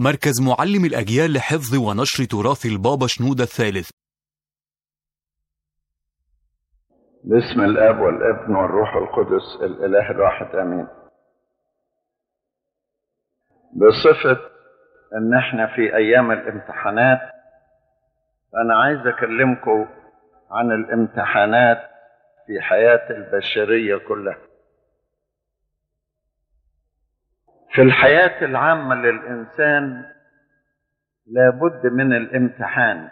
مركز معلم الأجيال لحفظ ونشر تراث البابا شنودة الثالث باسم الاب والابن والروح القدس الاله الواحد امين بصفه ان احنا في ايام الامتحانات انا عايز اكلمكم عن الامتحانات في حياه البشريه كلها في الحياه العامه للانسان لابد من الامتحان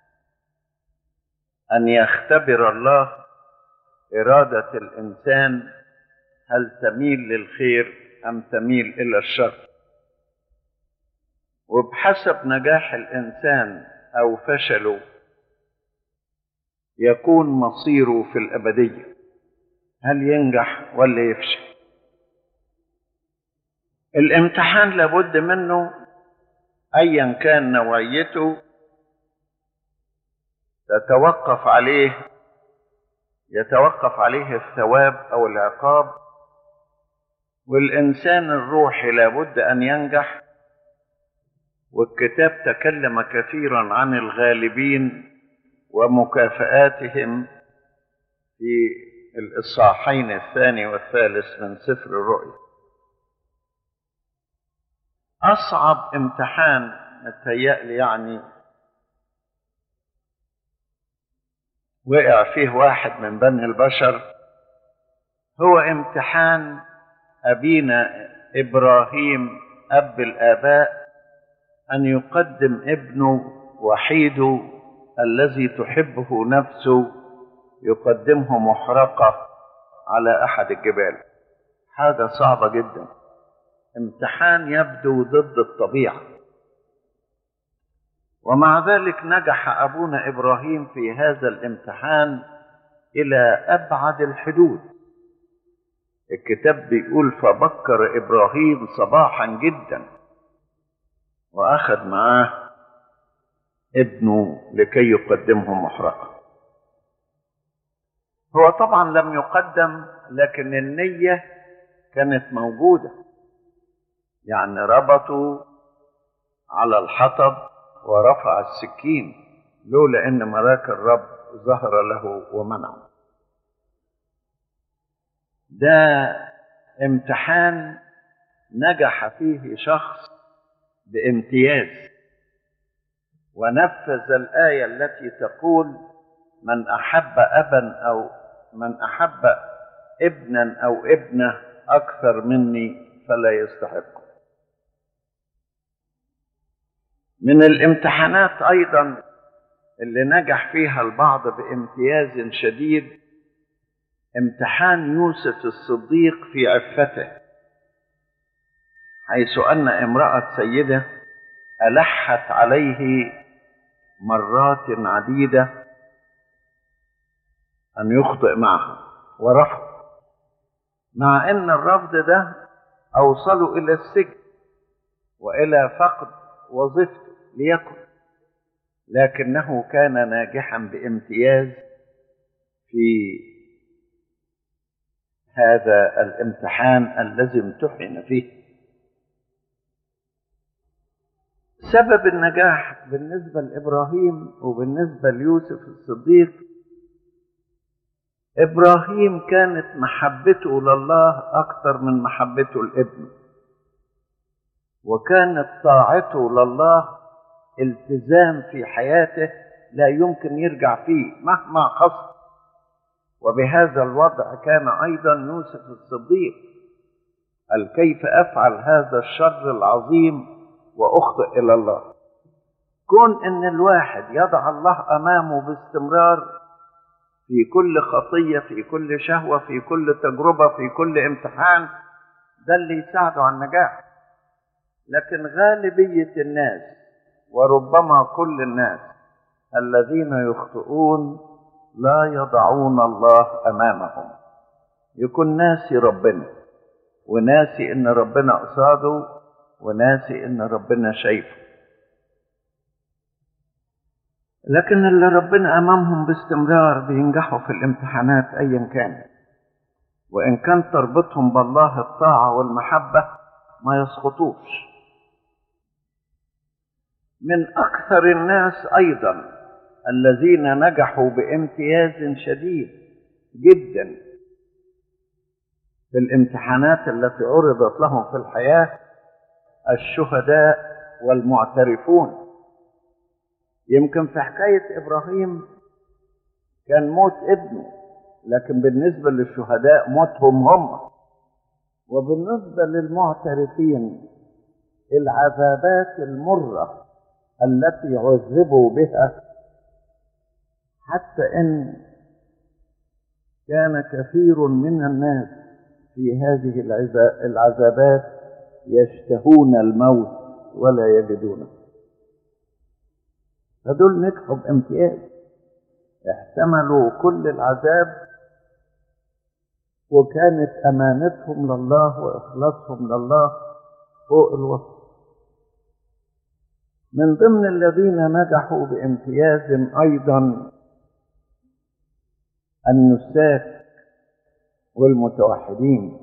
ان يختبر الله اراده الانسان هل تميل للخير ام تميل الى الشر وبحسب نجاح الانسان او فشله يكون مصيره في الابديه هل ينجح ولا يفشل الامتحان لابد منه ايا كان نوعيته تتوقف عليه يتوقف عليه الثواب او العقاب والانسان الروحي لابد ان ينجح والكتاب تكلم كثيرا عن الغالبين ومكافآتهم في الإصحاحين الثاني والثالث من سفر الرؤيا أصعب امتحان متهيألي يعني وقع فيه واحد من بني البشر هو امتحان أبينا إبراهيم أب الآباء أن يقدم ابنه وحيده الذي تحبه نفسه يقدمه محرقة على أحد الجبال حاجة صعبة جدا امتحان يبدو ضد الطبيعة ومع ذلك نجح أبونا إبراهيم في هذا الامتحان إلى أبعد الحدود الكتاب بيقول فبكر إبراهيم صباحا جدا وأخذ معاه ابنه لكي يقدمه محرقة هو طبعا لم يقدم لكن النية كانت موجودة يعني ربطوا على الحطب ورفع السكين لولا ان ملاك الرب ظهر له ومنعه ده امتحان نجح فيه شخص بامتياز ونفذ الآية التي تقول من أحب أبا أو من أحب ابنا أو ابنة أكثر مني فلا يستحق من الامتحانات أيضا اللي نجح فيها البعض بامتياز شديد امتحان يوسف الصديق في عفته حيث أن امرأة سيدة ألحت عليه مرات عديدة أن يخطئ معها ورفض مع أن الرفض ده أوصله إلى السجن وإلى فقد وظيفته ليكن لكنه كان ناجحا بامتياز في هذا الامتحان الذي امتحن فيه سبب النجاح بالنسبة لإبراهيم وبالنسبة ليوسف الصديق إبراهيم كانت محبته لله أكثر من محبته لابنه وكانت طاعته لله التزام في حياته لا يمكن يرجع فيه مهما حصل وبهذا الوضع كان أيضا يوسف الصديق قال كيف أفعل هذا الشر العظيم واخطئ الى الله كون ان الواحد يضع الله امامه باستمرار في كل خطيه في كل شهوه في كل تجربه في كل امتحان ده اللي يساعده على النجاح لكن غالبيه الناس وربما كل الناس الذين يخطئون لا يضعون الله امامهم يكون ناسي ربنا وناسي ان ربنا قصاده وناسي ان ربنا شايفه لكن اللي ربنا امامهم باستمرار بينجحوا في الامتحانات ايا كان وان كان تربطهم بالله الطاعه والمحبه ما يسقطوش من أكثر الناس أيضا الذين نجحوا بامتياز شديد جدا في الامتحانات التي عرضت لهم في الحياة الشهداء والمعترفون يمكن في حكاية إبراهيم كان موت ابنه لكن بالنسبة للشهداء موتهم هم وبالنسبة للمعترفين العذابات المرة التي عذبوا بها حتى ان كان كثير من الناس في هذه العذابات يشتهون الموت ولا يجدونه فدول نجحوا بامتياز احتملوا كل العذاب وكانت امانتهم لله واخلاصهم لله فوق الوصف من ضمن الذين نجحوا بامتياز ايضا النساك والمتوحدين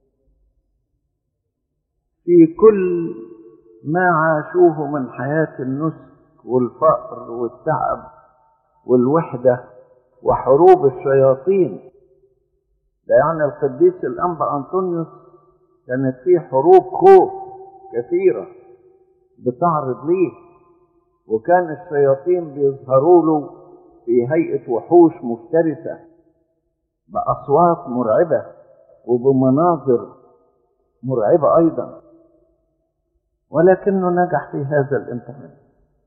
في كل ما عاشوه من حياة النسك والفقر والتعب والوحدة وحروب الشياطين ده يعني القديس الأنبا أنطونيوس كانت فيه حروب خوف كثيرة بتعرض ليه وكان الشياطين بيظهروا له في هيئة وحوش مفترسة بأصوات مرعبة وبمناظر مرعبة أيضا ولكنه نجح في هذا الامتحان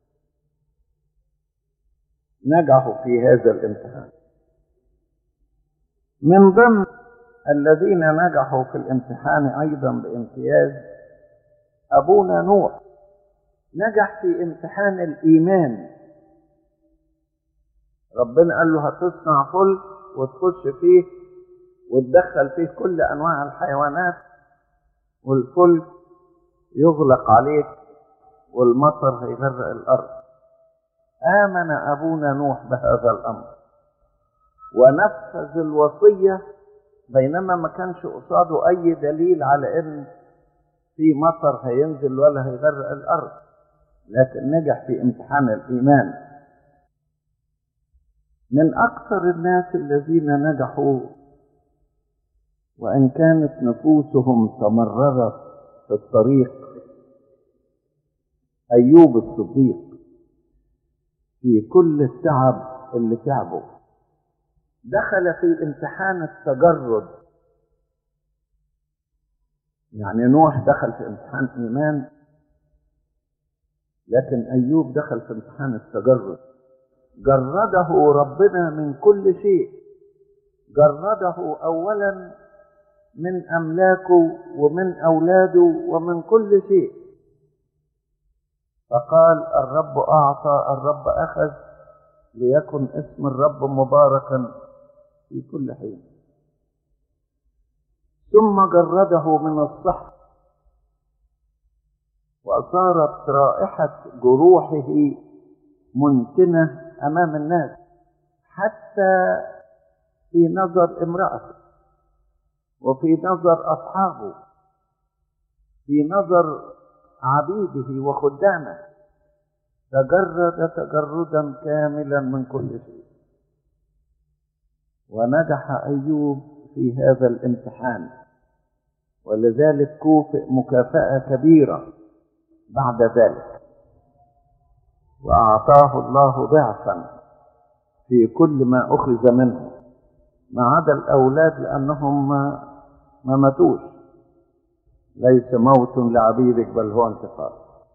نجحوا في هذا الامتحان من ضمن الذين نجحوا في الامتحان أيضا بامتياز أبونا نوح نجح في امتحان الإيمان ربنا قال له هتصنع فل وتخش فيه وتدخل فيه كل أنواع الحيوانات والفل يغلق عليك والمطر هيغرق الأرض آمن أبونا نوح بهذا الأمر ونفذ الوصية بينما ما كانش قصاده أي دليل على إن في مطر هينزل ولا هيغرق الأرض لكن نجح في امتحان الإيمان من أكثر الناس الذين نجحوا وإن كانت نفوسهم تمررت في الطريق أيوب الصديق في كل التعب اللي تعبه دخل في امتحان التجرد يعني نوح دخل في امتحان إيمان لكن أيوب دخل في امتحان التجرد جرده ربنا من كل شيء جرده أولا من أملاكه ومن أولاده ومن كل شيء فقال الرب أعطى الرب أخذ ليكن اسم الرب مباركا في كل حين ثم جرده من الصحر وصارت رائحة جروحه منتنة أمام الناس حتى في نظر امرأته وفي نظر أصحابه في نظر عبيده وخدامه تجرد تجردا كاملا من كل شيء ونجح أيوب في هذا الامتحان ولذلك كوفئ مكافأة كبيرة بعد ذلك وأعطاه الله ضعفا في كل ما أخذ منه ما عدا الأولاد لأنهم ما, ما ماتوش ليس موت لعبيدك بل هو انتقال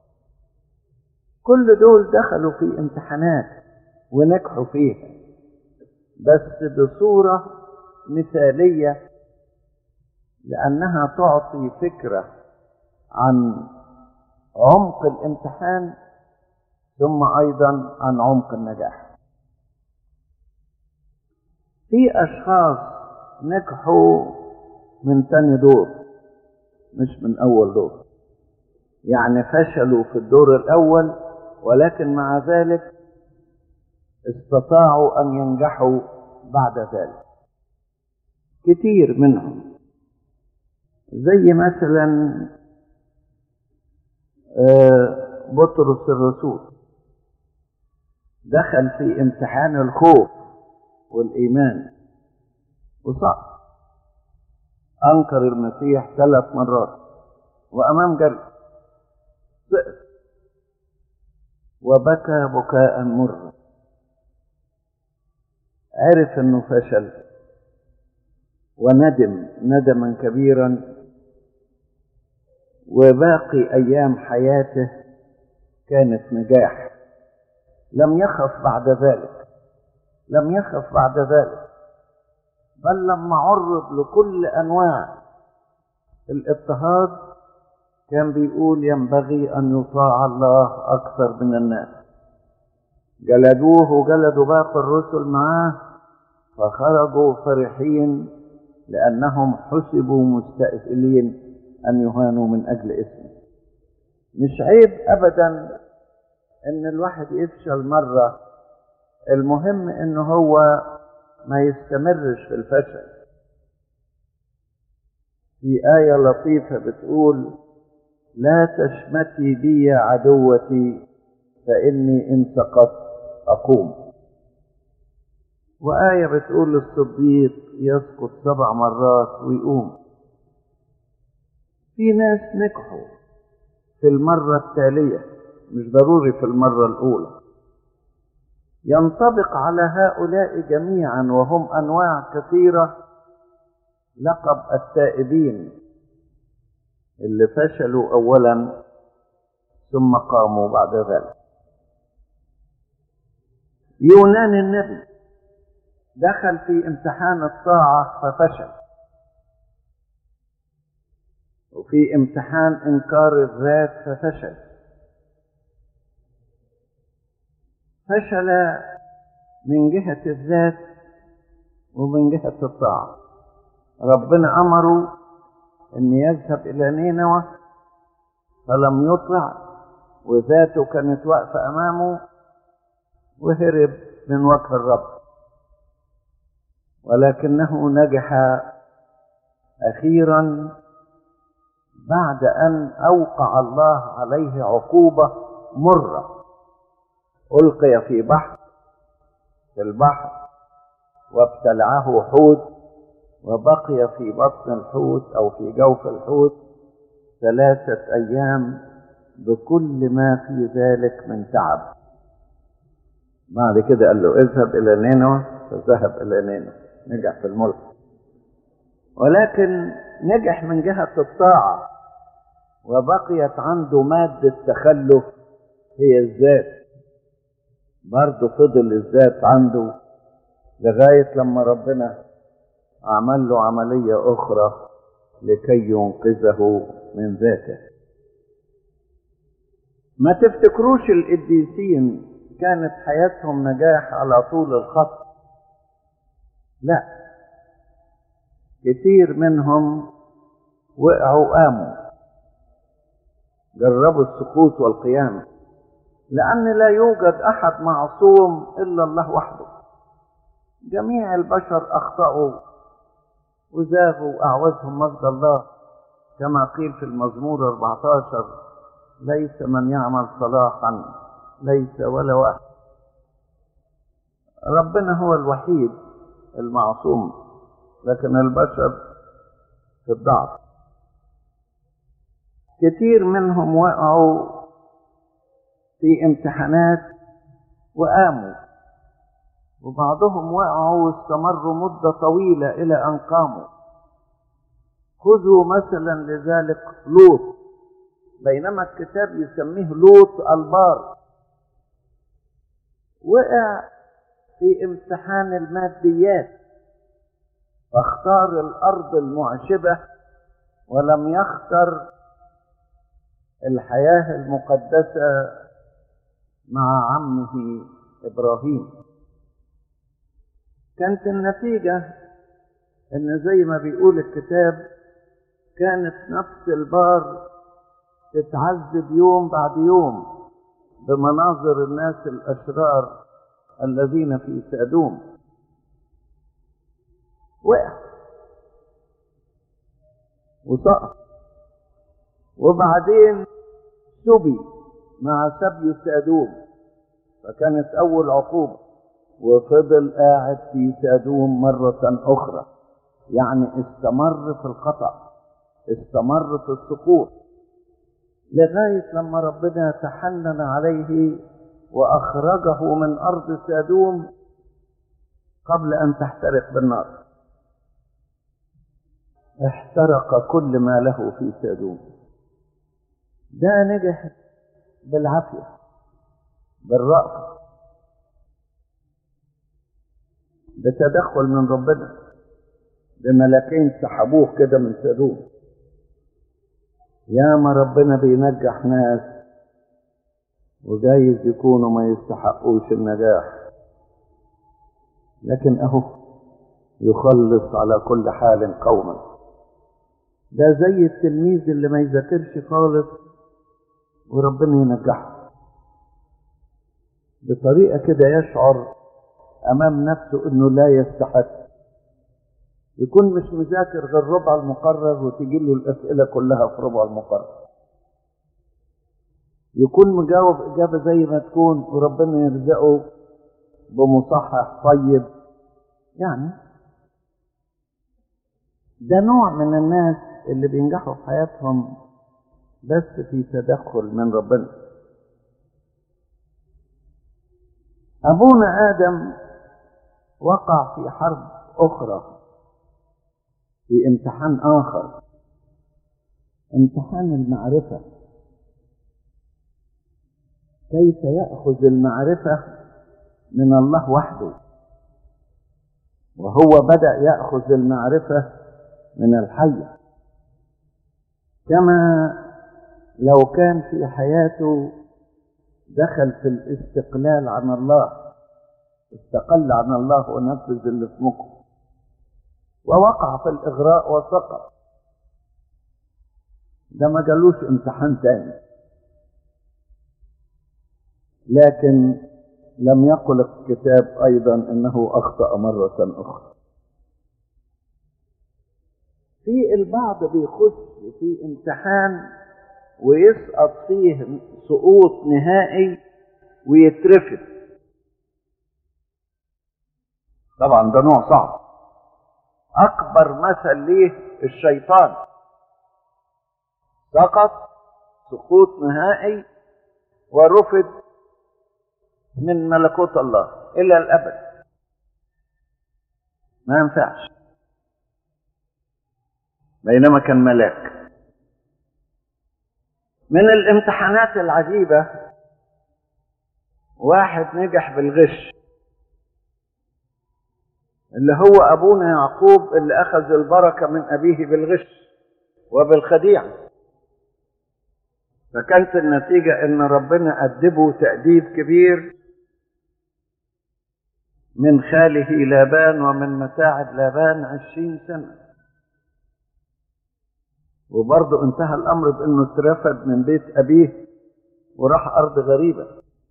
كل دول دخلوا في امتحانات ونجحوا فيها بس بصورة مثالية لأنها تعطي فكرة عن عمق الامتحان ثم أيضا عن عمق النجاح في أشخاص نجحوا من تاني دور مش من أول دور يعني فشلوا في الدور الأول ولكن مع ذلك استطاعوا أن ينجحوا بعد ذلك كتير منهم زي مثلا بطرس الرسول دخل في امتحان الخوف والإيمان وصعب أنكر المسيح ثلاث مرات وأمام جري سقط وبكى بكاء مرا عرف انه فشل وندم ندما كبيرا وباقي ايام حياته كانت نجاح لم يخف بعد ذلك لم يخف بعد ذلك بل لما عرض لكل انواع الاضطهاد كان بيقول ينبغي ان يطاع الله اكثر من الناس جلدوه وجلدوا باقي الرسل معاه فخرجوا فرحين لانهم حسبوا مستأهلين ان يهانوا من اجل اسمه مش عيب ابدا ان الواحد يفشل مره المهم ان هو ما يستمرش في الفشل في آية لطيفة بتقول لا تشمتي بي يا عدوتي فإني إن سقطت أقوم وآية بتقول للصديق يسقط سبع مرات ويقوم في ناس نجحوا في المرة التالية مش ضروري في المرة الأولى ينطبق على هؤلاء جميعا وهم أنواع كثيرة لقب التائبين اللي فشلوا أولا ثم قاموا بعد ذلك يونان النبي دخل في امتحان الطاعة ففشل وفي امتحان إنكار الذات ففشل فشل من جهة الذات ومن جهة الطاعة ربنا أمره أن يذهب إلى نينوى فلم يطع وذاته كانت واقفة أمامه وهرب من وجه الرب ولكنه نجح أخيرا بعد أن أوقع الله عليه عقوبة مرة ألقي في بحر في البحر وابتلعه حوت وبقي في بطن الحوت أو في جوف الحوت ثلاثة أيام بكل ما في ذلك من تعب بعد كده قال له اذهب إلى نينوى فذهب إلى نينوى نجح في الملك ولكن نجح من جهة الطاعة وبقيت عنده مادة تخلف هي الذات برضه فضل الذات عنده لغاية لما ربنا عمل له عملية أخرى لكي ينقذه من ذاته ما تفتكروش القديسين كانت حياتهم نجاح على طول الخط لا كتير منهم وقعوا قاموا جربوا السقوط والقيام لأن لا يوجد أحد معصوم إلا الله وحده جميع البشر أخطأوا وزاغوا وأعوزهم مجد الله كما قيل في المزمور 14 ليس من يعمل صلاحا ليس ولا واحد ربنا هو الوحيد المعصوم لكن البشر في الضعف كتير منهم وقعوا في امتحانات وقاموا وبعضهم وقعوا واستمروا مدة طويلة إلى أن قاموا خذوا مثلا لذلك لوط بينما الكتاب يسميه لوط البار وقع في امتحان الماديات فاختار الأرض المعشبة ولم يختر الحياة المقدسة مع عمه إبراهيم كانت النتيجة إن زي ما بيقول الكتاب كانت نفس البار تتعذب يوم بعد يوم بمناظر الناس الأشرار الذين في سادوم وقع وسقط وبعدين سبي مع سبي سادوم فكانت أول عقوبة وفضل قاعد في سادوم مرة أخرى يعني استمر في الخطأ استمر في السقوط لغاية لما ربنا تحنن عليه وأخرجه من أرض سادوم قبل أن تحترق بالنار احترق كل ما له في سادوم ده نجح بالعافية بالرأفة بتدخل من ربنا بملكين سحبوه كده من سادوم يا ما ربنا بينجح ناس وجايز يكونوا ما يستحقوش النجاح لكن اهو يخلص على كل حال قوما ده زي التلميذ اللي ما يذاكرش خالص وربنا ينجحه بطريقة كده يشعر أمام نفسه إنه لا يستحق يكون مش مذاكر غير ربع المقرر وتجي له الأسئلة كلها في ربع المقرر يكون مجاوب إجابة زي ما تكون وربنا يرزقه بمصحح طيب يعني ده نوع من الناس اللي بينجحوا في حياتهم بس في تدخل من ربنا أبونا آدم وقع في حرب أخرى في امتحان آخر امتحان المعرفة كيف يأخذ المعرفة من الله وحده وهو بدأ يأخذ المعرفة من الحي كما لو كان في حياته دخل في الاستقلال عن الله استقل عن الله ونفذ اللي في مخه ووقع في الإغراء وسقط ده ما جالوش امتحان تاني لكن لم يقل الكتاب أيضا أنه أخطأ مرة أخرى في البعض بيخش في امتحان ويسقط فيه سقوط نهائي ويترفد طبعا ده نوع صعب اكبر مثل ليه الشيطان سقط سقوط نهائي ورفض من ملكوت الله الى الابد ما ينفعش بينما كان ملاك من الامتحانات العجيبة واحد نجح بالغش اللي هو أبونا يعقوب اللي أخذ البركة من أبيه بالغش وبالخديعة فكانت النتيجة إن ربنا أدبه تأديب كبير من خاله لابان ومن متاعب لابان عشرين سنة وبرضه انتهى الأمر بأنه اترفد من بيت أبيه وراح أرض غريبة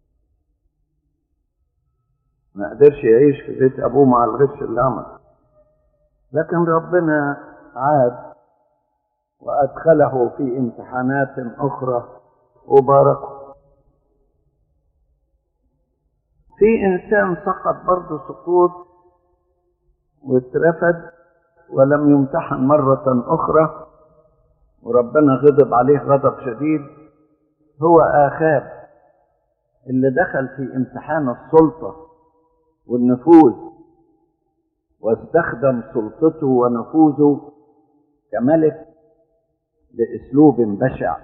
ما قدرش يعيش في بيت أبوه مع الغش اللي عمل لكن ربنا عاد وأدخله في امتحانات أخرى وباركه في إنسان سقط برضه سقوط واترفد ولم يمتحن مرة أخرى وربنا غضب عليه غضب شديد هو آخاب اللي دخل في امتحان السلطة والنفوذ واستخدم سلطته ونفوذه كملك بأسلوب بشع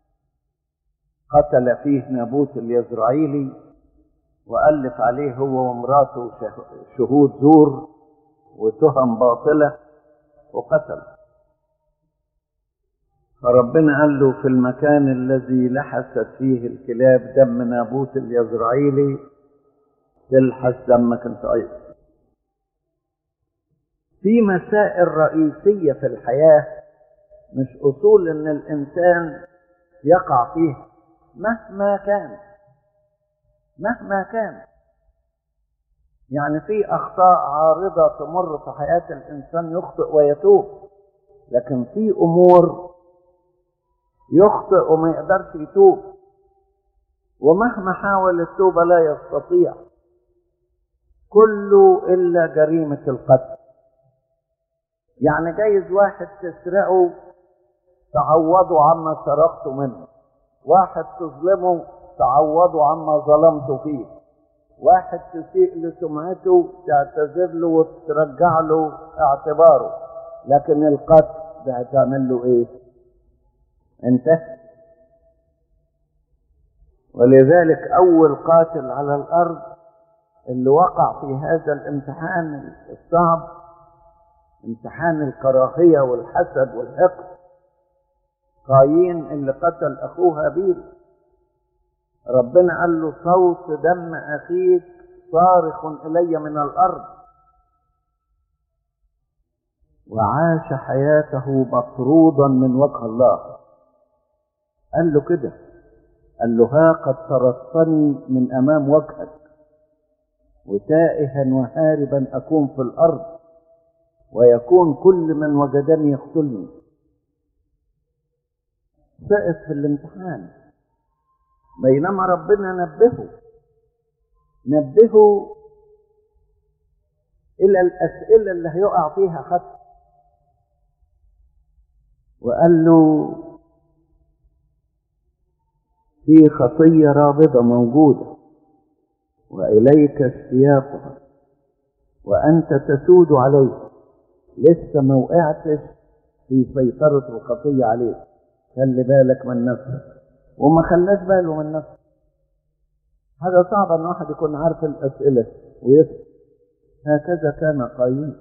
قتل فيه نابوت اليزرعيلي وألف عليه هو ومراته شهود زور وتهم باطلة وقتل فربنا قال له في المكان الذي لحست فيه الكلاب دم نابوت اليزرعيلي تلحس دمك انت ايضا في مسائل رئيسية في الحياة مش أصول إن الإنسان يقع فيها مهما كان مهما كان يعني في أخطاء عارضة تمر في حياة الإنسان يخطئ ويتوب لكن في أمور يخطئ وما يقدرش يتوب ومهما حاول التوبة لا يستطيع كله إلا جريمة القتل يعني جايز واحد تسرقه تعوضه عما سرقته منه واحد تظلمه تعوضه عما ظلمته فيه واحد تسيء لسمعته تعتذر له وترجع له اعتباره لكن القتل ده هتعمل له ايه انتهى ولذلك اول قاتل على الارض اللي وقع في هذا الامتحان الصعب امتحان الكراهيه والحسد والحقد قايين اللي قتل اخوه هابيل ربنا قال له صوت دم اخيك صارخ الي من الارض وعاش حياته مطرودا من وجه الله قال له كده قال له ها قد طردتني من امام وجهك وتائها وهاربا اكون في الارض ويكون كل من وجدني يقتلني سقط في الامتحان بينما ربنا نبهه نبهه الى الاسئله اللي هيقع فيها حتى وقال له في خطيه رابضه موجوده واليك اشتياقها وانت تسود عليه لسه ما وقعتش في سيطره الخطيه عليك خلي بالك من نفسك وما خلاش باله من نفسه حاجة صعبة ان واحد يكون عارف الاسئلة ويسأل هكذا كان قايين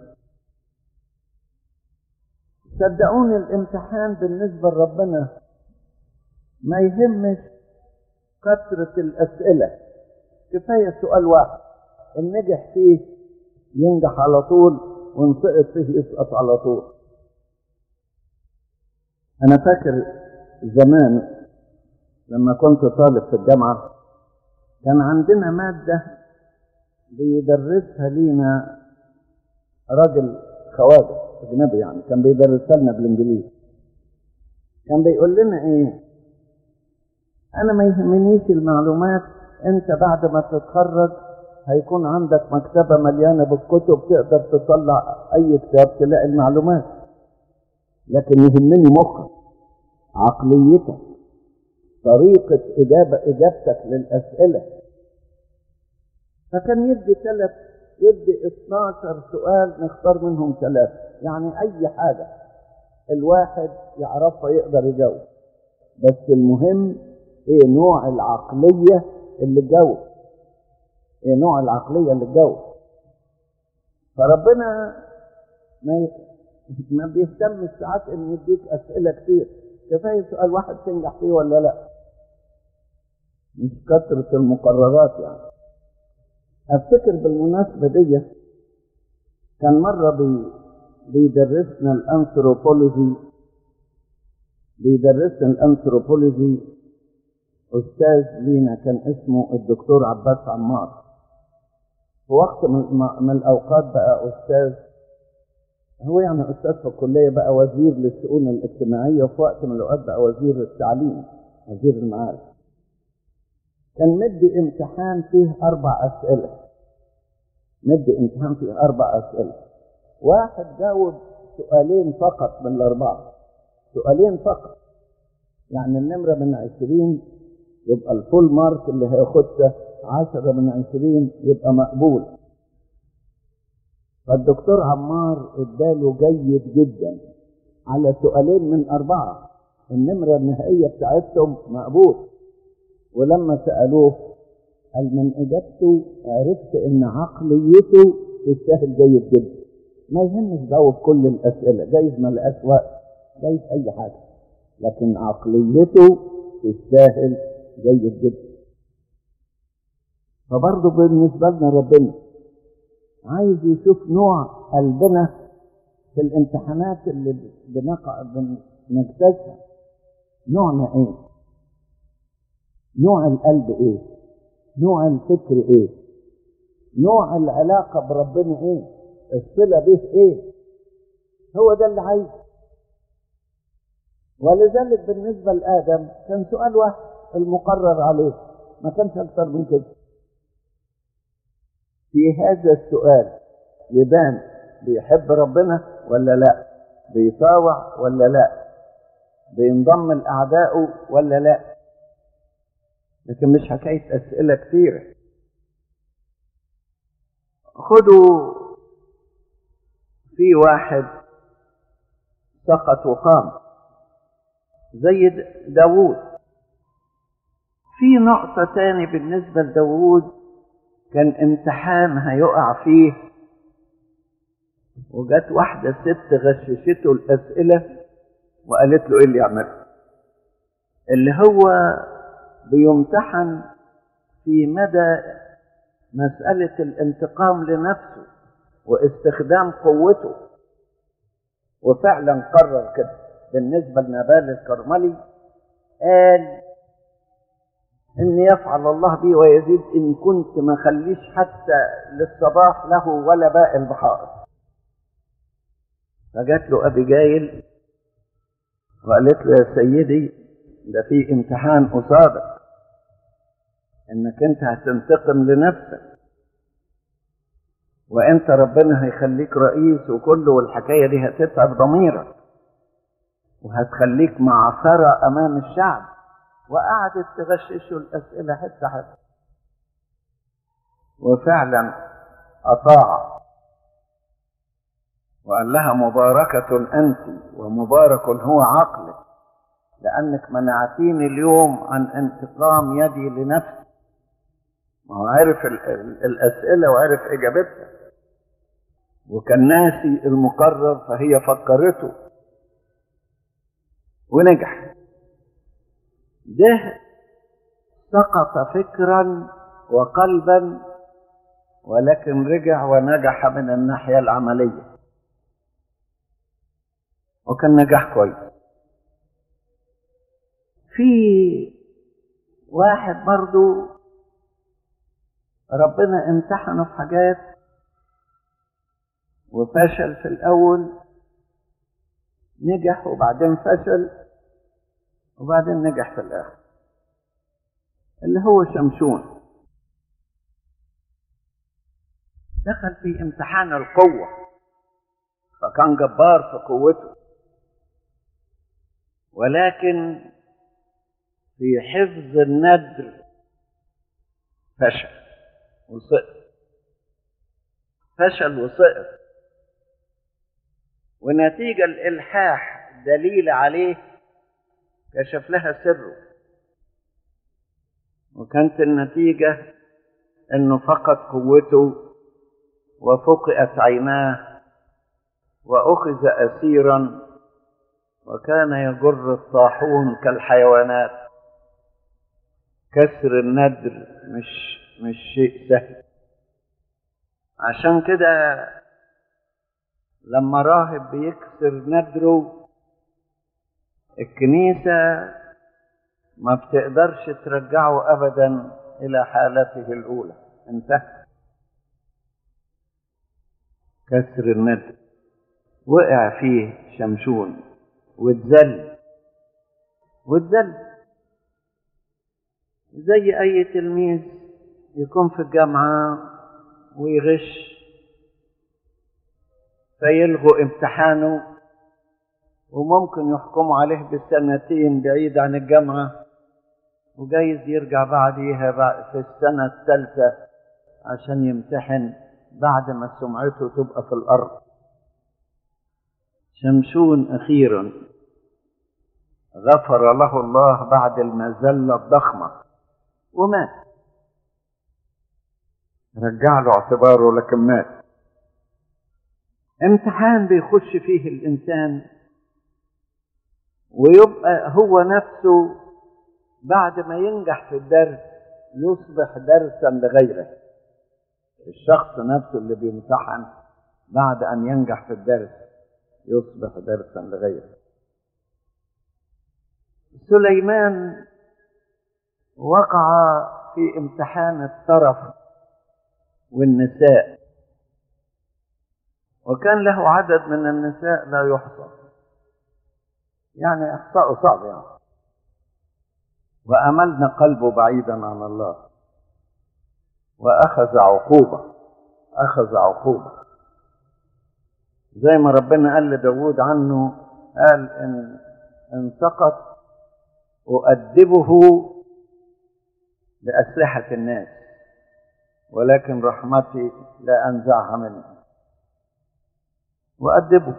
صدقوني الامتحان بالنسبة لربنا ما يهمش كثرة الأسئلة كفاية سؤال واحد إن نجح فيه ينجح على طول وإن سقط فيه يسقط على طول أنا فاكر زمان لما كنت طالب في الجامعة كان عندنا مادة بيدرسها لينا راجل خواجة أجنبي يعني كان بيدرسها لنا بالإنجليزي كان بيقول لنا إيه أنا ما يهمنيش المعلومات أنت بعد ما تتخرج هيكون عندك مكتبة مليانة بالكتب تقدر تطلع أي كتاب تلاقي المعلومات لكن يهمني مخك عقليتك طريقة إجابة إجابتك للأسئلة فكان يدي ثلاث يدي 12 سؤال نختار منهم ثلاثة يعني أي حاجة الواحد يعرفها يقدر يجاوب بس المهم إيه نوع العقلية اللي تجاوب إيه نوع العقلية اللي تجاوب فربنا ما ما بيهتمش ساعات إن يديك أسئلة كتير كفاية سؤال واحد تنجح فيه ولا لا مش كثرة المقررات يعني افتكر بالمناسبة دي كان مرة بي بيدرسنا الانثروبولوجي بيدرسنا الانثروبولوجي استاذ لينا كان اسمه الدكتور عباس عمار في وقت من, من الاوقات بقى استاذ هو يعني استاذ في الكليه بقى وزير للشؤون الاجتماعيه وفي وقت من الاوقات بقى وزير التعليم وزير المعارف كان مدي امتحان فيه اربع اسئله مدي امتحان فيه اربع اسئله واحد جاوب سؤالين فقط من الاربعه سؤالين فقط يعني النمره من عشرين يبقى الفول مارك اللي هياخدها عشرة من عشرين يبقى مقبول فالدكتور عمار اداله جيد جدا على سؤالين من أربعة النمرة النهائية بتاعتهم مقبول ولما سألوه قال من إجابته عرفت إن عقليته تستاهل جيد جدا ما يهمش جاوب كل الأسئلة جايز ما لقاش وقت جايز أي حاجة لكن عقليته تستاهل جيد جدا فبرضه بالنسبة لنا ربنا عايز يشوف نوع قلبنا في الامتحانات اللي بنقع بنجتازها نوعنا ايه نوع القلب ايه نوع الفكر ايه نوع العلاقة بربنا ايه الصلة به ايه هو ده اللي عايز ولذلك بالنسبة لآدم كان سؤال واحد المقرر عليه ما كانش اكتر من كده في هذا السؤال يبان بيحب ربنا ولا لا بيطاوع ولا لا بينضم لاعدائه ولا لا لكن مش حكايه اسئله كتيره خدوا في واحد سقط وقام زي داوود في نقطة تاني بالنسبة لداوود كان امتحان هيقع فيه وجت واحدة ست غششته الأسئلة وقالت له إيه اللي يعمله اللي هو بيمتحن في مدى مسألة الانتقام لنفسه واستخدام قوته وفعلا قرر كده بالنسبة لنبال الكرملي قال ان يفعل الله بي ويزيد ان كنت ما خليش حتى للصباح له ولا باقي البحار فجات له ابيجايل وقالت له يا سيدي ده في امتحان قصادك انك انت هتنتقم لنفسك وانت ربنا هيخليك رئيس وكله والحكايه دي هتتعب ضميرك وهتخليك معثره امام الشعب وقعدت تغششه الاسئله حته حته وفعلا اطاع وقال لها مباركه انت ومبارك هو عقلك لانك منعتيني اليوم عن انتقام يدي لنفسي ما هو عرف ال- ال- الاسئله وعرف اجابتها وكان ناسي المقرر فهي فكرته ونجح ده سقط فكرا وقلبا ولكن رجع ونجح من الناحيه العمليه وكان نجاح كويس في واحد برضو ربنا امتحنه في حاجات وفشل في الأول نجح وبعدين فشل وبعدين نجح في الآخر اللي هو شمشون دخل في امتحان القوة فكان جبار في قوته ولكن في حفظ الندر فشل وسقط فشل وسقط ونتيجة الإلحاح دليل عليه كشف لها سره وكانت النتيجة أنه فقد قوته وفقئت عيناه وأخذ أسيرا وكان يجر الطاحون كالحيوانات كسر الندر مش مش شيء سهل عشان كده لما راهب بيكسر ندره الكنيسة ما بتقدرش ترجعه أبدا إلى حالته الأولى انتهى كسر الندر وقع فيه شمشون واتذل واتذل زي أي تلميذ يكون في الجامعة ويغش فيلغوا امتحانه وممكن يحكموا عليه بالسنتين بعيد عن الجامعة وجايز يرجع بعديها بعد في السنة الثالثة عشان يمتحن بعد ما سمعته تبقى في الأرض شمشون أخيرا غفر له الله بعد المذلة الضخمة ومات رجع له اعتباره لكن مات امتحان بيخش فيه الإنسان ويبقى هو نفسه بعد ما ينجح في الدرس يصبح درسا لغيره الشخص نفسه اللي بيمتحن بعد أن ينجح في الدرس يصبح درسا لغيره سليمان وقع في امتحان الطرف والنساء وكان له عدد من النساء لا يحصى يعني احصاءه صعب يعني وأملنا قلبه بعيدا عن الله وأخذ عقوبة أخذ عقوبة زي ما ربنا قال لداود عنه قال إن إن سقط أؤدبه بأسلحة الناس ولكن رحمتي لا أنزعها منه وأدبه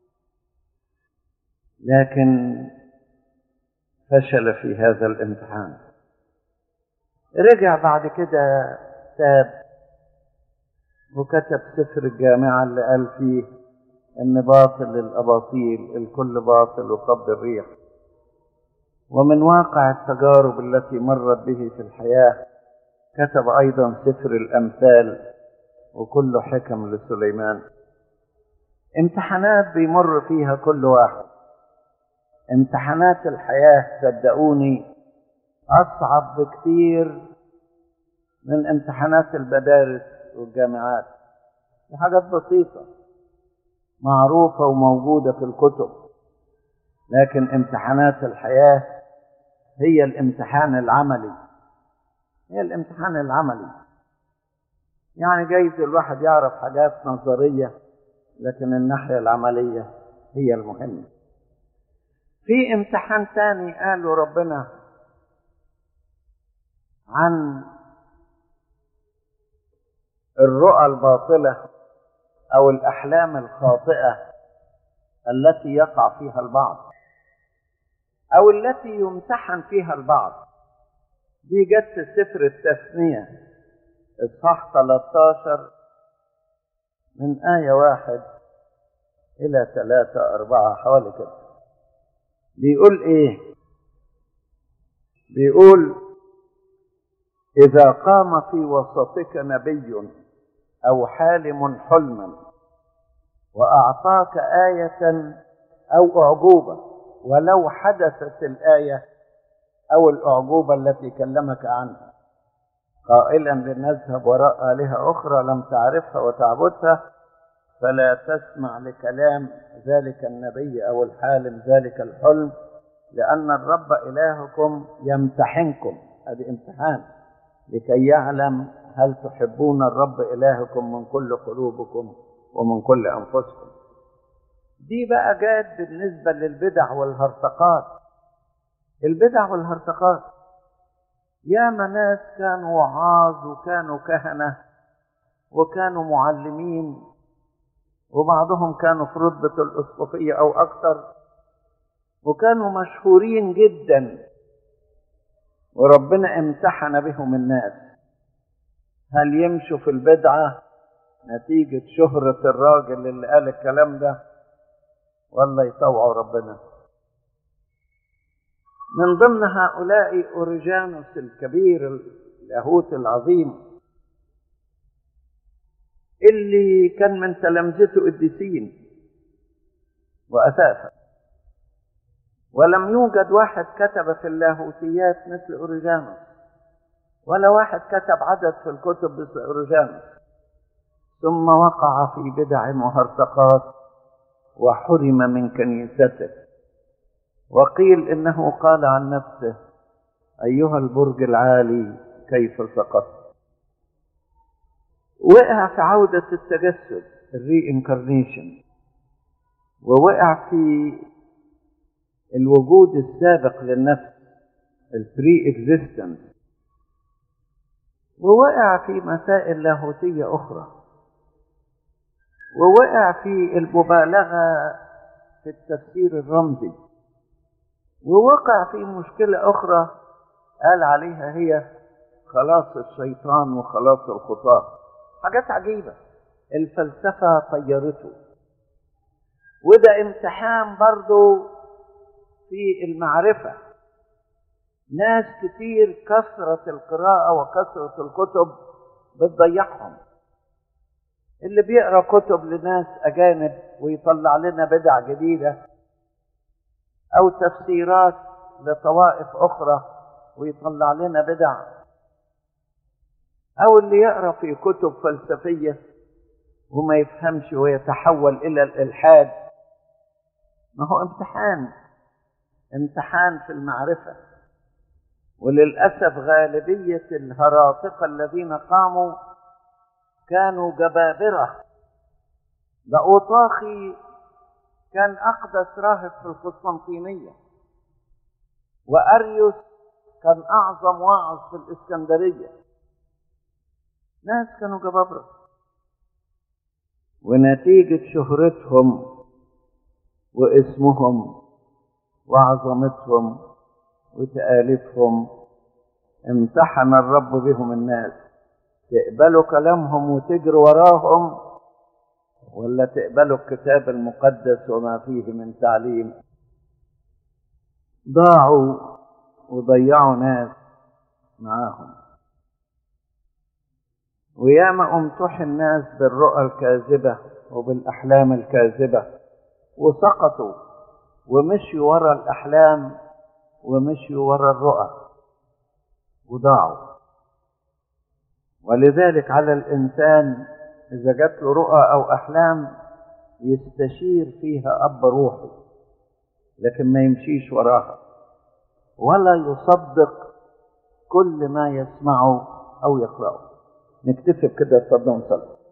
لكن فشل في هذا الامتحان رجع بعد كده تاب وكتب سفر الجامعة اللي قال فيه ان باطل الاباطيل الكل باطل وقبض الريح ومن واقع التجارب التي مرت به في الحياة كتب ايضا سفر الامثال وكل حكم لسليمان امتحانات بيمر فيها كل واحد امتحانات الحياة صدقوني أصعب بكثير من امتحانات المدارس والجامعات دي حاجات بسيطة معروفة وموجودة في الكتب لكن امتحانات الحياة هي الامتحان العملي هي الامتحان العملي يعني جايز الواحد يعرف حاجات نظرية لكن الناحية العملية هي المهمة في امتحان تاني قاله ربنا عن الرؤى الباطلة أو الأحلام الخاطئة التي يقع فيها البعض أو التي يمتحن فيها البعض دي جت في سفر التثنية إصحاح 13 من آية واحد إلى ثلاثة أربعة حوالي كده بيقول إيه؟ بيقول إذا قام في وسطك نبي أو حالم حلما وأعطاك آية أو أعجوبة ولو حدثت الآية أو الأعجوبة التي كلمك عنها قائلا لنذهب وراء آلهة أخرى لم تعرفها وتعبدها فلا تسمع لكلام ذلك النبي أو الحالم ذلك الحلم لأن الرب إلهكم يمتحنكم هذه امتحان لكي يعلم هل تحبون الرب إلهكم من كل قلوبكم ومن كل أنفسكم دي بقى جات بالنسبة للبدع والهرطقات البدع والهرطقات ياما ناس كانوا وعاظ وكانوا كهنة وكانوا معلمين وبعضهم كانوا في رتبة الأسقفية أو أكثر وكانوا مشهورين جدا وربنا امتحن بهم الناس هل يمشوا في البدعة نتيجة شهرة الراجل اللي قال الكلام ده ولا يطوعوا ربنا من ضمن هؤلاء أوريجانوس الكبير اللاهوت العظيم اللي كان من تلامذته قديسين وأساسا ولم يوجد واحد كتب في اللاهوتيات مثل أوريجانوس ولا واحد كتب عدد في الكتب مثل أوريجانوس ثم وقع في بدع وهرطقات وحرم من كنيسته وقيل انه قال عن نفسه ايها البرج العالي كيف سقطت وقع في عودة التجسد الري انكارنيشن ووقع في الوجود السابق للنفس البري اكزيستنس ووقع في مسائل لاهوتية أخرى ووقع في المبالغة في التفسير الرمزي ووقع في مشكلة أخرى قال عليها هي خلاص الشيطان وخلاص الخطاة حاجات عجيبة الفلسفة طيرته وده امتحان برضو في المعرفة ناس كتير كثرة القراءة وكثرة الكتب بتضيعهم اللي بيقرا كتب لناس اجانب ويطلع لنا بدع جديده او تفسيرات لطوائف اخرى ويطلع لنا بدع او اللي يقرا في كتب فلسفيه وما يفهمش ويتحول الى الالحاد ما هو امتحان امتحان في المعرفه وللأسف غالبية الهراطقة الذين قاموا كانوا جبابرة ده أوطاخي كان أقدس راهب في القسطنطينية وأريوس كان أعظم واعظ في الإسكندرية ناس كانوا جبابرة ونتيجة شهرتهم واسمهم وعظمتهم وتآلفهم امتحن الرب بهم الناس تقبلوا كلامهم وتجروا وراهم ولا تقبلوا الكتاب المقدس وما فيه من تعليم ضاعوا وضيعوا ناس معاهم وياما امتحن الناس بالرؤى الكاذبة وبالأحلام الكاذبة وسقطوا ومشوا ورا الأحلام ومشوا ورا الرؤى وضاعوا ولذلك على الإنسان إذا جات له رؤى أو أحلام يستشير فيها أب روحي لكن ما يمشيش وراها ولا يصدق كل ما يسمعه أو يقرأه نكتفي بكده اتفضلوا نصلي